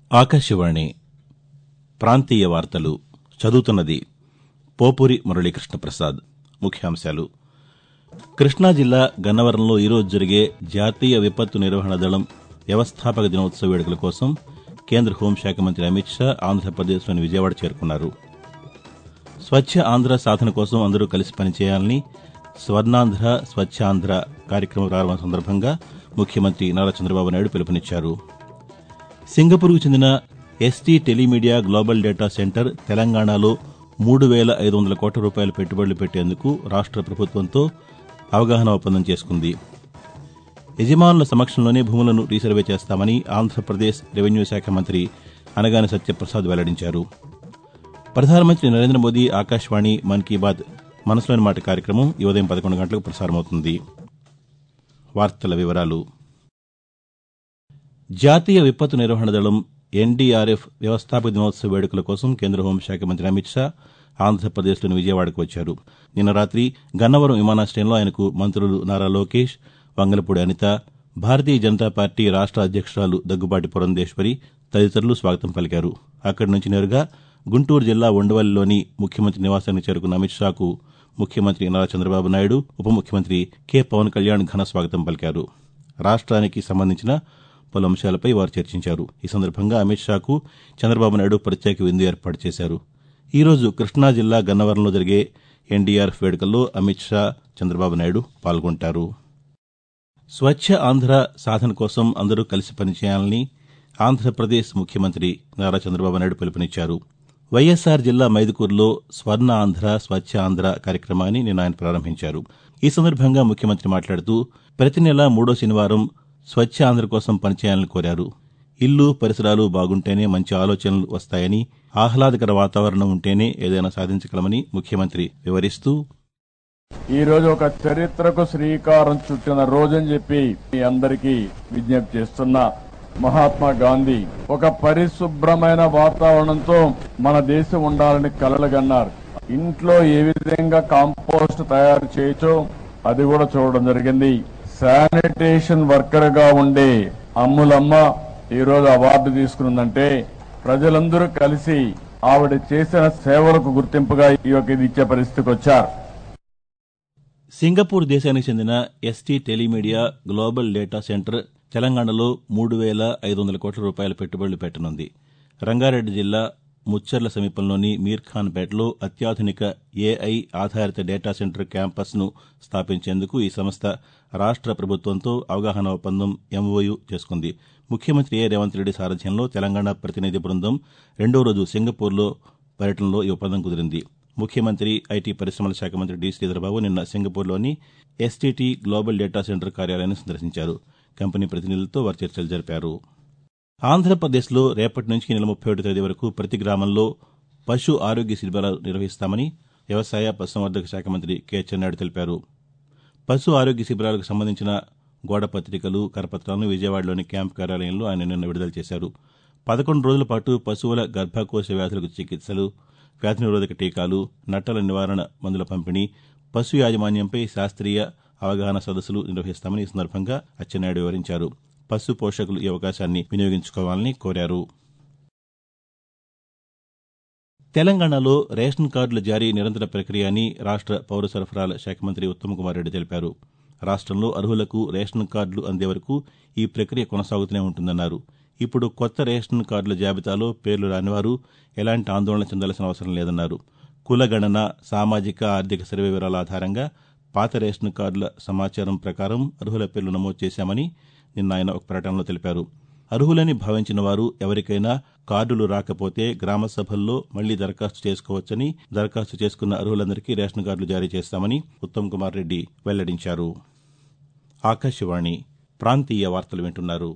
ఆకాశవాణి ప్రాంతీయ వార్తలు చదువుతున్నది పోపూరి మురళీకృష్ణ ప్రసాద్ ముఖ్యాంశాలు కృష్ణా జిల్లా గన్నవరంలో ఈరోజు జరిగే జాతీయ విపత్తు నిర్వహణ దళం వ్యవస్థాపక దినోత్సవ వేడుకల కోసం కేంద్ర హోంశాఖ మంత్రి అమిత్ షా ఆంధ్రప్రదేశ్లోని విజయవాడ చేరుకున్నారు స్వచ్ఛ ఆంధ్ర సాధన కోసం అందరూ కలిసి పనిచేయాలని స్వర్ణాంధ్ర స్వచ్ఛాంధ్ర కార్యక్రమం ప్రారంభం సందర్భంగా ముఖ్యమంత్రి నారా చంద్రబాబు నాయుడు పిలుపునిచ్చారు సింగపూర్కు చెందిన ST Telemedia global data centre తెలంగాణలో మూడు వేల ఐదు వందల కోట్ల రూపాయల పెట్టుబడులు పెట్టేందుకు రాష్ట ప్రభుత్వంతో అవగాహన ఒప్పందం చేసుకుంది యజమానుల సమక్షంలోనే భూములను రీసర్వే చేస్తామని ఆంధ్రప్రదేశ్ రెవెన్యూ శాఖ మంత్రి అనగాని సత్యప్రసాద్ వెల్లడించారు ప్రధానమంత్రి నరేంద్ర మోదీ ఆకాశవాణి మన్ కీ బాత్ మనసులోని మాట కార్యక్రమం ఈ ఉదయం పదకొండు గంటలకు ప్రసారమవుతుంది వార్తల వివరాలు జాతీయ విపత్తు నిర్వహణ దళం ఎన్డీఆర్ఎఫ్ వ్యవస్థాపక దినోత్సవ వేడుకల కోసం కేంద్ర హోంశాఖ మంత్రి అమిత్ షా ఆంధ్రప్రదేశ్లోని విజయవాడకు వచ్చారు నిన్న రాతి గన్నవరం విమానాశయంలో ఆయనకు మంత్రులు నారా లోకేష్ వంగలపూడి అనిత భారతీయ జనతా పార్టీ రాష్ట అధ్యక్షురాలు దగ్గుబాటి పురంధేశ్వరి తదితరులు స్వాగతం పలికారు అక్కడి నుంచి నేరుగా గుంటూరు జిల్లా ఉండవల్లిలోని ముఖ్యమంత్రి నివాసానికి చేరుకున్న అమిత్ షాకు ముఖ్యమంత్రి నారా చంద్రబాబు నాయుడు ఉప ముఖ్యమంత్రి కె పవన్ కళ్యాణ్ ఘన స్వాగతం పలికారు రాష్ట్రానికి సంబంధించిన పలు అంశాలపై వారు చర్చించారు ఈ సందర్భంగా అమిత్ షాకు చంద్రబాబు నాయుడు ప్రత్యేక విందు ఏర్పాటు చేశారు ఈ రోజు కృష్ణా జిల్లా గన్నవరంలో జరిగే ఎన్డీఆర్ఎఫ్ వేడుకల్లో అమిత్ షా చంద్రబాబు నాయుడు పాల్గొంటారు స్వచ్ఛ ఆంధ్ర సాధన కోసం అందరూ కలిసి పనిచేయాలని ఆంధ్రప్రదేశ్ ముఖ్యమంత్రి నారా చంద్రబాబు నాయుడు పిలుపునిచ్చారు వైఎస్సార్ జిల్లా మైదుకూరులో స్వర్ణ ఆంధ్ర స్వచ్ఛ ఆంధ్ర కార్యక్రమాన్ని నిన్న ఆయన ప్రారంభించారు ఈ సందర్భంగా ముఖ్యమంత్రి మాట్లాడుతూ ప్రతి నెల మూడో శనివారం స్వచ్ఛ ఆంధ్ర కోసం పనిచేయాలని కోరారు ఇల్లు పరిసరాలు బాగుంటేనే మంచి ఆలోచనలు వస్తాయని ఆహ్లాదకర వాతావరణం ఉంటేనే ఏదైనా సాధించగలమని ముఖ్యమంత్రి వివరిస్తూ ఈ రోజు ఒక చరిత్రకు శ్రీకారం చుట్టిన రోజని చెప్పి మీ అందరికీ విజ్ఞప్తి చేస్తున్నా మహాత్మా గాంధీ ఒక పరిశుభ్రమైన వాతావరణంతో మన దేశం ఉండాలని కలలుగన్నారు ఇంట్లో ఏ విధంగా కాంపోస్ట్ తయారు చేయొచ్చో అది కూడా చూడడం జరిగింది శానిటేషన్ వర్కర్ గా ఉండే అమ్ములమ్మ ఈ రోజు అవార్డు తీసుకున్నదంటే ప్రజలందరూ కలిసి ఆవిడ చేసిన సేవలకు గుర్తింపుగా ఈ యొక్క ఇది ఇచ్చే పరిస్థితికి వచ్చారు సింగపూర్ దేశానికి చెందిన ST Telemedia global data centre తెలంగాణలో మూడు వేల ఐదు వందల కోట్ల రూపాయల పెట్టుబడులు పెట్టనుంది రంగారెడ్డి జిల్లా ముచ్చర్ల సమీపంలోని మీర్ఖాన్పేటలో అత్యాధునిక ఏఐ ఆధారిత డేటా సెంటర్ క్యాంపస్ను స్థాపించేందుకు ఈ సంస్థ రాష్ట ప్రభుత్వంతో అవగాహన ఒప్పందం ఎంఓయు చేసుకుంది ముఖ్యమంత్రి ఏ రేవంత్ రెడ్డి సారథ్యంలో తెలంగాణ ప్రతినిధి బృందం రెండో రోజు సింగపూర్లో పర్యటనలో ఈ ఒప్పందం కుదిరింది ముఖ్యమంత్రి ఐటీ పరిశ్రమల శాఖ మంత్రి డి శ్రీధరబాబు నిన్న సింగపూర్లోని ఎస్టీటీ గ్లోబల్ డేటా సెంటర్ కార్యాలయాన్ని సందర్శించారు కంపెనీ ప్రతినిధులతో వారు చర్చలు జరిపారు ఆంధ్రప్రదేశ్లో రేపటి నుంచి ఈ నెల ముప్పై ఒకటి తేదీ వరకు ప్రతి గ్రామంలో పశు ఆరోగ్య శిబిరాలు నిర్వహిస్తామని వ్యవసాయ పశుసంవర్ధక శాఖ మంత్రి కె చెన్నాయుడు తెలిపారు పశు ఆరోగ్య శిబిరాలకు సంబంధించిన గోడ పత్రికలు కరపత్రాలను విజయవాడలోని క్యాంపు కార్యాలయంలో ఆయన నిన్న విడుదల చేశారు పదకొండు రోజుల పాటు పశువుల గర్భకోశ వ్యాధులకు చికిత్సలు వ్యాధి నిరోధక టీకాలు నట్టల నివారణ మందుల పంపిణీ పశు యాజమాన్యంపై శాస్త్రీయ అవగాహన సదస్సులు నిర్వహిస్తామని ఈ సందర్భంగా అచ్చెన్నాయుడు వివరించారు పశు పోషకులు ఈ అవకాశాన్ని వినియోగించుకోవాలని కోరారు తెలంగాణలో రేషన్ కార్డుల జారీ నిరంతర ప్రక్రియ అని రాష్ట పౌర సరఫరాల శాఖ మంత్రి ఉత్తమ్ కుమార్ రెడ్డి తెలిపారు రాష్టంలో అర్హులకు రేషన్ కార్డులు అందే వరకు ఈ ప్రక్రియ కొనసాగుతూనే ఉంటుందన్నారు ఇప్పుడు కొత్త రేషన్ కార్డుల జాబితాలో పేర్లు రానివారు ఎలాంటి ఆందోళన చెందాల్సిన అవసరం లేదన్నారు కులగణన సామాజిక ఆర్థిక సర్వే వివరాల ఆధారంగా పాత రేషన్ కార్డుల సమాచారం ప్రకారం అర్హుల పేర్లు నమోదు చేశామని నిన్న ఆయన ఒక ప్రకటనలో తెలిపారు అర్హులని భావించిన వారు ఎవరికైనా కార్డులు రాకపోతే గ్రామ సభల్లో మళ్లీ దరఖాస్తు చేసుకోవచ్చని దరఖాస్తు చేసుకున్న అర్హులందరికీ రేషన్ కార్డులు జారీ చేస్తామని ఉత్తమ్ కుమార్ రెడ్డి వెల్లడించారు ఆకాశవాణి ప్రాంతీయ వార్తలు వింటున్నారు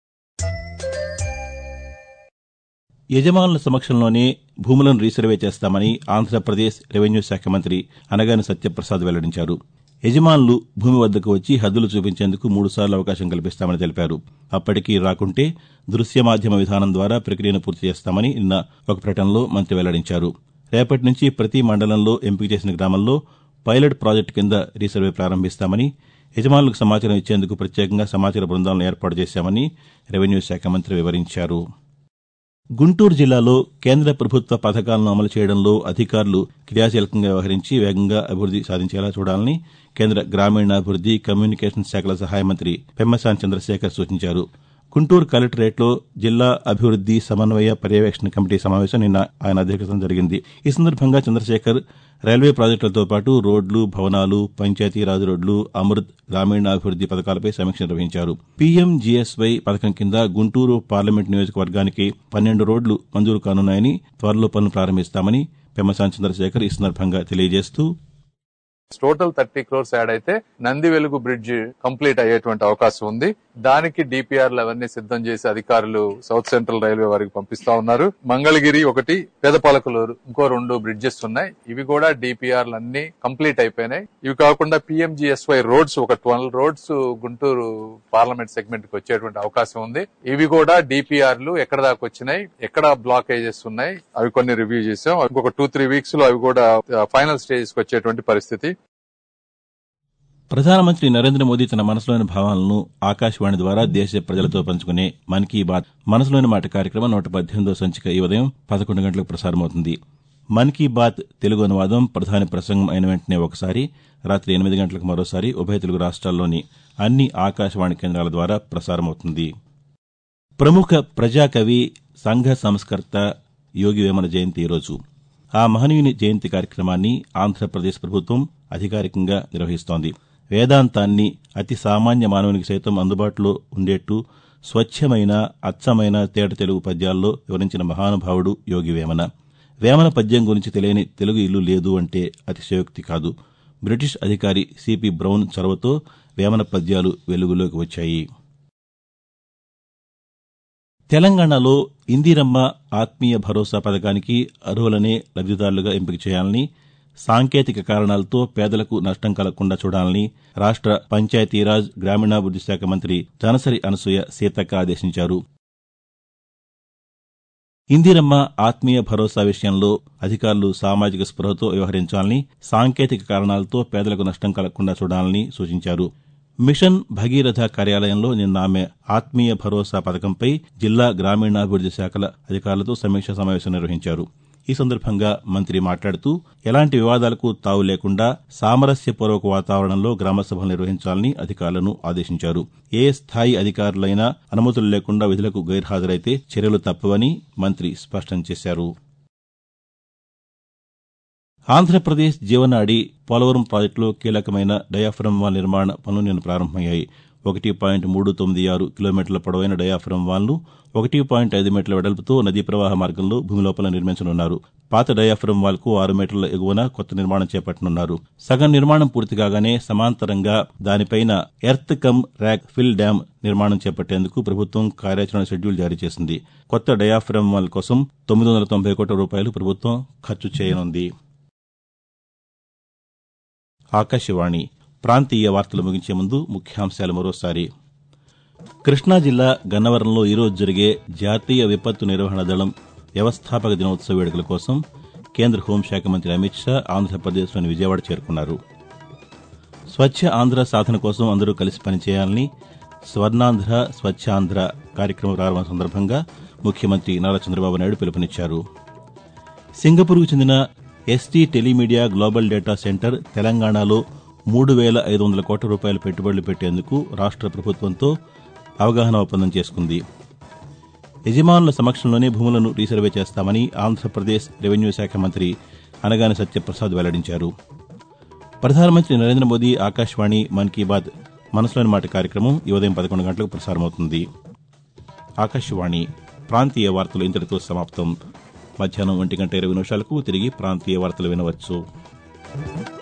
యజమానుల సమక్షంలోనే భూములను రీసర్వే చేస్తామని ఆంధ్రప్రదేశ్ రెవెన్యూ శాఖ మంత్రి అనగాని సత్యప్రసాద్ వెల్లడించారు యజమానులు భూమి వద్దకు వచ్చి హద్దులు చూపించేందుకు మూడుసార్లు అవకాశం కల్పిస్తామని తెలిపారు అప్పటికీ రాకుంటే దృశ్య మాధ్యమ విధానం ద్వారా ప్రక్రియను పూర్తి చేస్తామని నిన్న ఒక ప్రకటనలో మంత్రి వెల్లడించారు రేపటి నుంచి ప్రతి మండలంలో ఎంపిక చేసిన గ్రామంలో పైలట్ ప్రాజెక్టు కింద రీసర్వే ప్రారంభిస్తామని యజమానులకు సమాచారం ఇచ్చేందుకు ప్రత్యేకంగా సమాచార బృందాలను ఏర్పాటు చేశామని రెవెన్యూ శాఖ మంత్రి వివరించారు గుంటూరు జిల్లాలో కేంద్ర ప్రభుత్వ పథకాలను అమలు చేయడంలో అధికారులు క్రియాశీలకంగా వ్యవహరించి వేగంగా అభివృద్ది సాధించేలా చూడాలని కేంద్ర గ్రామీణాభివృద్ది కమ్యూనికేషన్ శాఖల సహాయ మంత్రి పెమ్మసాని చంద్రశేఖర్ సూచించారు గుంటూరు కలెక్టరేట్లో జిల్లా అభివృద్ది సమన్వయ పర్యవేక్షణ కమిటీ సమావేశం నిన్న ఆయన అధ్యక్షతన జరిగింది ఈ సందర్భంగా చంద్రశేఖర్ రైల్వే ప్రాజెక్టులతో పాటు రోడ్లు భవనాలు పంచాయతీరాజ్ రోడ్లు అమృత్ గ్రామీణాభివృద్ది పథకాలపై సమీక్ష నిర్వహించారు పీఎంజీఎస్వై పథకం కింద గుంటూరు పార్లమెంట్ నియోజకవర్గానికి పన్నెండు రోడ్లు మంజూరు కానున్నాయని త్వరలో పనులు ప్రారంభిస్తామని పెమ్మసాని చంద్రశేఖర్ ఈ సందర్భంగా తెలియజేస్తూ టోటల్ థర్టీ క్రోర్స్ యాడ్ అయితే నంది వెలుగు బ్రిడ్జ్ కంప్లీట్ అయ్యేటువంటి అవకాశం ఉంది దానికి డిపిఆర్లు అవన్నీ సిద్ధం చేసి అధికారులు సౌత్ సెంట్రల్ రైల్వే వారికి పంపిస్తా ఉన్నారు మంగళగిరి ఒకటి పేదపాలకులూరు ఇంకో రెండు బ్రిడ్జెస్ ఉన్నాయి ఇవి కూడా డిపిఆర్లు అన్ని కంప్లీట్ అయిపోయినాయి ఇవి కాకుండా పిఎంజిఎస్వై రోడ్స్ ఒక twelve roads Guntur parliament segment కి వచ్చేటువంటి అవకాశం ఉంది ఇవి కూడా డిపిఆర్లు ఎక్కడ దాకా వచ్చినాయి ఎక్కడ బ్లాకేజెస్ ఉన్నాయి అవి కొన్ని రివ్యూ చేసాం ఇంకొక టూ త్రీ వీక్స్ లో అవి కూడా ఫైనల్ స్టేజ్ కి వచ్చేటువంటి పరిస్థితి ప్రధానమంత్రి నరేంద్ర మోదీ తన మనసులోని భావాలను ఆకాశవాణి ద్వారా దేశ ప్రజలతో పంచుకునే మన్ కీ బాత్ మనసులోని మాట కార్యక్రమం నూట పద్దెనిమిదో సంచిక ఈ ఉదయం పదకొండు గంటలకు ప్రసారమవుతుంది మన్ కీ బాత్ తెలుగు అనువాదం ప్రధాని ప్రసంగం అయిన వెంటనే ఒకసారి రాత్రి ఎనిమిది గంటలకు మరోసారి ఉభయ తెలుగు రాష్ట్రాల్లోని అన్ని ఆకాశవాణి కేంద్రాల ద్వారా ప్రసారమవుతుంది ప్రముఖ ప్రజాకవి సంఘ సంస్కర్త యోగి వేమన జయంతి ఈరోజు ఆ మహనీయుని జయంతి కార్యక్రమాన్ని ఆంధ్రప్రదేశ్ ప్రభుత్వం అధికారికంగా నిర్వహిస్తోంది వేదాంతాన్ని అతి సామాన్య మానవునికి సైతం అందుబాటులో ఉండేట్టు స్వచ్ఛమైన అచ్చమైన తేట తెలుగు పద్యాల్లో వివరించిన మహానుభావుడు యోగి వేమన వేమన పద్యం గురించి తెలియని తెలుగు ఇల్లు లేదు అంటే అతిశయోక్తి కాదు బ్రిటిష్ అధికారి సిపి బ్రౌన్ చొరవతో వేమన పద్యాలు వెలుగులోకి వచ్చాయి తెలంగాణలో ఇందిరమ్మ ఆత్మీయ భరోసా పథకానికి అర్హులనే లబ్దిదారులుగా ఎంపిక చేయాలని సాంకేతిక కారణాలతో పేదలకు నష్టం కలగకుండా చూడాలని రాష్ట పంచాయతీరాజ్ గ్రామీణాభివృద్ది శాఖ మంత్రి జనసరి అనసూయ సీతక్క ఆదేశించారు ఇందిరమ్మ ఆత్మీయ భరోసా విషయంలో అధికారులు సామాజిక స్పృహతో వ్యవహరించాలని సాంకేతిక కారణాలతో పేదలకు నష్టం కలగకుండా చూడాలని సూచించారు మిషన్ భగీరథ కార్యాలయంలో నిన్న ఆమె ఆత్మీయ భరోసా పథకంపై జిల్లా గ్రామీణాభివృద్ది శాఖల అధికారులతో సమీక్షా సమావేశం నిర్వహించారు ఈ సందర్భంగా మంత్రి మాట్లాడుతూ ఎలాంటి వివాదాలకు తావు లేకుండా సామరస్యపూర్వక వాతావరణంలో గ్రామసభలు నిర్వహించాలని అధికారులను ఆదేశించారు ఏ స్థాయి అధికారులైనా అనుమతులు లేకుండా విధులకు గైర్హాజరైతే చర్యలు తప్పవని మంత్రి స్పష్టం చేశారు ఆంధ్రప్రదేశ్ జీవనాడి పోలవరం ప్రాజెక్టులో కీలకమైన డయాఫ్రమ్ వాల్ నిర్మాణ పనులు నిన్న ప్రారంభమయ్యాయి ఒకటి పాయింట్ మూడు తొమ్మిది ఆరు కిలోమీటర్ల పొడవైన డయాఫ్రమ్ వాల్ను ఒకటి పాయింట్ ఐదు మీటర్ల వెడల్పుతో నదీ ప్రవాహ మార్గంలో భూమి లోపల నిర్మించనున్నారు పాత డయాఫ్రమ్ వాల్కు ఆరు మీటర్ల ఎగువన కొత్త నిర్మాణం చేపట్టనున్నారు సగం నిర్మాణం పూర్తి కాగానే సమాంతరంగా దానిపైన earth cum rock fill dam నిర్మాణం చేపట్టేందుకు ప్రభుత్వం కార్యాచరణ షెడ్యూల్ జారీ చేసింది కొత్త డయాఫ్రమ్ వాల్ కోసం తొమ్మిది వందల తొంభై కోట్ల రూపాయలు ప్రభుత్వం ఖర్చు చేయనుంది ఆకాశవాణి ప్రాంతీయ వార్తలు ముగించే ముందు ముఖ్యాంశాలు మరోసారి కృష్ణా జిల్లా గన్నవరంలో ఈరోజు జరిగే జాతీయ విపత్తు నిర్వహణ దళం వ్యవస్థాపక దినోత్సవ వేడుకల కోసం కేంద్ర హోంశాఖ మంత్రి అమిత్ షా ఆంధ్రప్రదేశ్లోని విజయవాడ చేరుకున్నారు స్వచ్ఛ ఆంధ్ర సాధన కోసం అందరూ కలిసి పనిచేయాలని స్వర్ణాంధ్ర స్వచ్ఛాంధ్ర కార్యక్రమం ప్రారంభం సందర్భంగా ముఖ్యమంత్రి నారా చంద్రబాబు నాయుడు పిలుపునిచ్చారు సింగపూర్కు చెందిన ST Telemedia global data centre తెలంగాణలో మూడు వేల ఐదు వందల కోట్ల రూపాయల పెట్టుబడులు పెట్టేందుకు రాష్ట్ర ప్రభుత్వంతో అవగాహన ఒప్పందం చేసుకుంది యజమానుల సమక్షంలోనే భూములను రీసర్వే చేస్తామని ఆంధ్రప్రదేశ్ రెవెన్యూ శాఖ మంత్రి అనగాని సత్యప్రసాద్ వెల్లడించారు ప్రధానమంత్రి నరేంద్ర మోదీ ఆకాశవాణి మన్ కీ బాత్ మనసులోని మాట కార్యక్రమం ఈ ఉదయం పదకొండు గంటలకు ప్రసారమవుతుంది ఆకాశవాణి ప్రాంతీయ వార్తలు ఇంతటితో సమాప్తం మధ్యాహ్నం ఒంటి గంట ఇరవై నిమిషాలకు తిరిగి ప్రాంతీయ వార్తలు వినవచ్చు